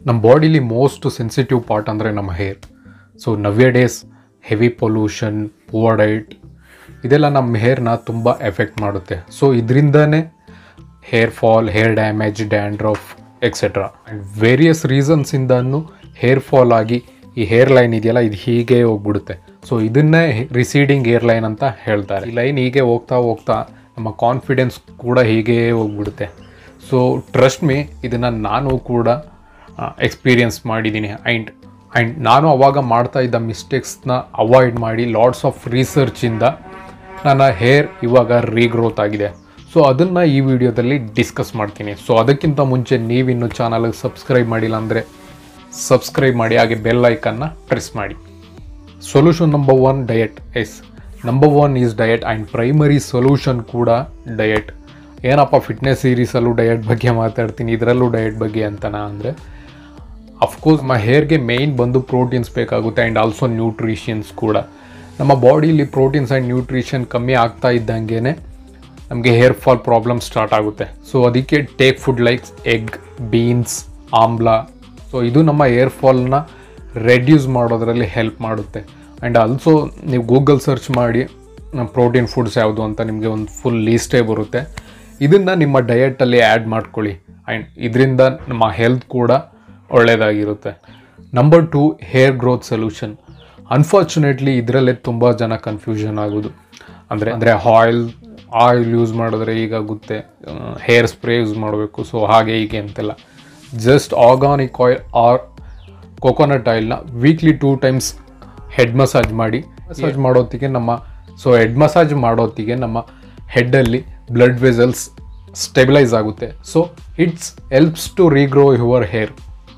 ನಮ್ಮ ಬಾಡಿಲಿ most sensitive part ಅಂದರೆ ನಮ್ಮ hair so nowadays heavy pollution poor diet ಇದೆಲ್ಲ ನಮ್ಮ ಹೇರ್ನ ತುಂಬ ಎಫೆಕ್ಟ್ ಮಾಡುತ್ತೆ ಸೊ ಇದರಿಂದನೇ hair fall hair damage dandruff etcetera and various ರೀಸನ್ಸಿಂದನೂ ಹೇರ್ ಫಾಲ್ ಆಗಿ ಈ ಹೇರ್ ಲೈನ್ ಇದೆಯಲ್ಲ ಇದು ಹೀಗೆ ಹೋಗ್ಬಿಡುತ್ತೆ ಸೊ ಇದನ್ನೇ ರಿಸೀಡಿಂಗ್ ಹೇರ್ ಲೈನ್ ಅಂತ ಹೇಳ್ತಾರೆ ಈ ಲೈನ್ ಹೀಗೆ ಹೋಗ್ತಾ ಹೋಗ್ತಾ ನಮ್ಮ ಕಾನ್ಫಿಡೆನ್ಸ್ ಕೂಡ ಹೀಗೆ ಹೋಗ್ಬಿಡುತ್ತೆ ಸೊ ಟ್ರಸ್ಟ್ ಮೀ ಇದನ್ನು ನಾನು ಕೂಡ ಎಕ್ಸ್ಪೀರಿಯನ್ಸ್ ಮಾಡಿದ್ದೀನಿ ಆ್ಯಂಡ್ ಆ್ಯಂಡ್ ನಾನು ಅವಾಗ ಮಾಡ್ತಾ ಇದ್ದ ಮಿಸ್ಟೇಕ್ಸ್ನ ಅವಾಯ್ಡ್ ಮಾಡಿ ಲಾಟ್ಸ್ ಆಫ್ ರಿಸರ್ಚಿಂದ ನನ್ನ ಹೇರ್ ಇವಾಗ ರೀಗ್ರೋತ್ ಆಗಿದೆ ಸೊ ಅದನ್ನು ಈ ವಿಡಿಯೋದಲ್ಲಿ ಡಿಸ್ಕಸ್ ಮಾಡ್ತೀನಿ ಸೊ ಅದಕ್ಕಿಂತ ಮುಂಚೆ ನೀವಿನ್ನು ಚಾನಲ್ಗೆ ಸಬ್ಸ್ಕ್ರೈಬ್ ಮಾಡಿಲ್ಲ ಅಂದರೆ ಸಬ್ಸ್ಕ್ರೈಬ್ ಮಾಡಿ ಹಾಗೆ ಬೆಲ್ ಐಕನ್ನ ಪ್ರೆಸ್ ಮಾಡಿ solution number one diet is number one is diet and primary solution ಕೂಡ ಡಯಟ್ ಏನಪ್ಪ ಫಿಟ್ನೆಸ್ ಸೀರೀಸಲ್ಲೂ ಡಯಟ್ ಬಗ್ಗೆ ಮಾತಾಡ್ತೀನಿ ಇದರಲ್ಲೂ ಡಯಟ್ ಬಗ್ಗೆ ಅಂತನಾ ಅಂದರೆ ಅಫ್ಕೋರ್ಸ್ ನಮ್ಮ ಹೇರ್ಗೆ ಮೇಯ್ನ್ ಬಂದು ಪ್ರೋಟೀನ್ಸ್ ಬೇಕಾಗುತ್ತೆ ಆ್ಯಂಡ್ ಆಲ್ಸೋ ನ್ಯೂಟ್ರಿಷನ್ಸ್ ಕೂಡ ನಮ್ಮ ಬಾಡಿಲಿ ಪ್ರೋಟೀನ್ಸ್ ಆ್ಯಂಡ್ ನ್ಯೂಟ್ರಿಷನ್ ಕಮ್ಮಿ ಆಗ್ತಾ ಇದ್ದಂಗೆ ನಮಗೆ ಹೇರ್ ಫಾಲ್ ಪ್ರಾಬ್ಲಮ್ ಸ್ಟಾರ್ಟ್ ಆಗುತ್ತೆ ಸೊ ಅದಕ್ಕೆ take food likes egg beans amla so ಇದು ನಮ್ಮ ಹೇರ್ ಫಾಲ್ನ ರೆಡ್ಯೂಸ್ ಮಾಡೋದ್ರಲ್ಲಿ ಹೆಲ್ಪ್ ಮಾಡುತ್ತೆ ಆ್ಯಂಡ್ ಆಲ್ಸೋ ನೀವು ಗೂಗಲ್ ಸರ್ಚ್ ಮಾಡಿ ಪ್ರೋಟೀನ್ ಫುಡ್ಸ್ ಯಾವುದು ಅಂತ ನಿಮಗೆ ಒಂದು ಫುಲ್ ಲೀಸ್ಟೇ ಬರುತ್ತೆ ಇದನ್ನು ನಿಮ್ಮ ಡಯಟಲ್ಲಿ ಆ್ಯಡ್ ಮಾಡ್ಕೊಳ್ಳಿ ಆ್ಯಂಡ್ ಇದರಿಂದ ನಮ್ಮ ಹೆಲ್ತ್ ಕೂಡ ಒಳ್ಳೆಯದಾಗಿರುತ್ತೆ number two hair growth solution unfortunately ಇದರಲ್ಲೇ ತುಂಬ ಜನ ಕನ್ಫ್ಯೂಷನ್ ಆಗೋದು ಅಂದರೆ ಅಂದರೆ ಆಯಿಲ್ ಆಯಿಲ್ ಯೂಸ್ ಮಾಡಿದ್ರೆ ಹೀಗಾಗುತ್ತೆ ಹೇರ್ ಸ್ಪ್ರೇ ಯೂಸ್ ಮಾಡಬೇಕು ಸೊ ಹಾಗೆ ಹೀಗೆ ಅಂತೆಲ್ಲ just organic oil or coconut ಆಯಿಲ್ನ weekly two times head massage ಮಾಡಿ ಮಸಾಜ್ ಮಾಡೋತ್ತಿಗೆ ನಮ್ಮ ಸೊ ಹೆಡ್ ಮಸಾಜ್ ಮಾಡೋತ್ತಿಗೆ ನಮ್ಮ ಹೆಡ್ಡಲ್ಲಿ ಬ್ಲಡ್ ವೆಸಲ್ಸ್ ಸ್ಟೆಬಿಲೈಸ್ ಆಗುತ್ತೆ so it's helps to regrow your hair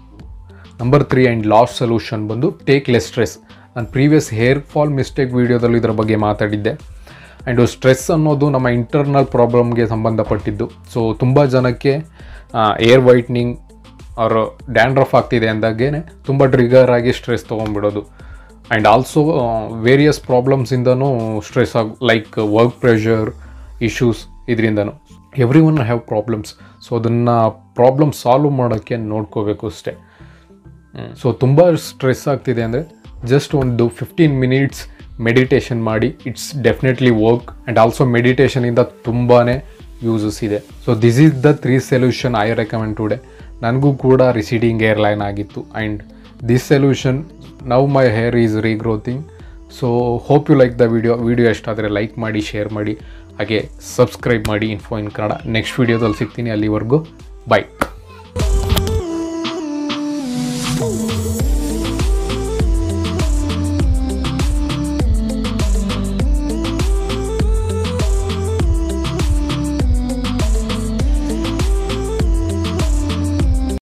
number three and last solution ಬಂದು ಟೇಕ್ ಲೆಸ್ ಸ್ಟ್ರೆಸ್ ನಾನು ಪ್ರೀವಿಯಸ್ ಹೇರ್ ಫಾಲ್ ಮಿಸ್ಟೇಕ್ ವೀಡಿಯೋದಲ್ಲೂ ಇದರ ಬಗ್ಗೆ ಮಾತಾಡಿದ್ದೆ ಆ್ಯಂಡ್ ಸ್ಟ್ರೆಸ್ ಅನ್ನೋದು ನಮ್ಮ ಇಂಟರ್ನಲ್ ಪ್ರಾಬ್ಲಮ್ಗೆ ಸಂಬಂಧಪಟ್ಟಿದ್ದು ಸೊ ತುಂಬ ಜನಕ್ಕೆ ಏರ್ ವೈಟ್ನಿಂಗ್ ಅವರು ಡ್ಯಾಂಡ್ರಫ್ ಆಗ್ತಿದೆ ಅಂದಾಗೇ ತುಂಬ ಟ್ರಿಗರ್ ಆಗಿ ಸ್ಟ್ರೆಸ್ ತೊಗೊಂಡ್ಬಿಡೋದು ಆ್ಯಂಡ್ ಆಲ್ಸೋ ವೇರಿಯಸ್ ಪ್ರಾಬ್ಲಮ್ಸಿಂದನೂ ಸ್ಟ್ರೆಸ್ ಆಗಿ ಲೈಕ್ ವರ್ಕ್ ಪ್ರೆಷರ್ ಇಶ್ಯೂಸ್ ಇದರಿಂದನೂ everyone have problems so ಅದನ್ನು ಪ್ರಾಬ್ಲಮ್ ಸಾಲ್ವ್ ಮಾಡೋಕ್ಕೆ ನೋಡ್ಕೋಬೇಕು ಅಷ್ಟೇ ಸೊ ತುಂಬ ಸ್ಟ್ರೆಸ್ ಆಗ್ತಿದೆ ಅಂದರೆ ಜಸ್ಟ್ ಒಂದು ಫಿಫ್ಟೀನ್ ಮಿನಿಟ್ಸ್ ಮೆಡಿಟೇಷನ್ ಮಾಡಿ it's definitely work and also ಮೆಡಿಟೇಷನಿಂದ ತುಂಬಾ ಯೂಸಸ್ ಇದೆ so this is the three solution I recommend today ನನಗೂ ಕೂಡ ರಿಸೀಡಿಂಗ್ ಏರ್ ಲೈನ್ ಆಗಿತ್ತು and this solution now my hair is regrowing so hope you like the video video ಎಷ್ಟಾದರೆ like ಮಾಡಿ share ಮಾಡಿ ಹಾಗೆ ಸಬ್ಸ್ಕ್ರೈಬ್ ಮಾಡಿ info ಇನ್ Kannada next ವೀಡಿಯೋದಲ್ಲಿ ಸಿಗ್ತೀನಿ ಅಲ್ಲಿವರೆಗೂ ಬಾಯ್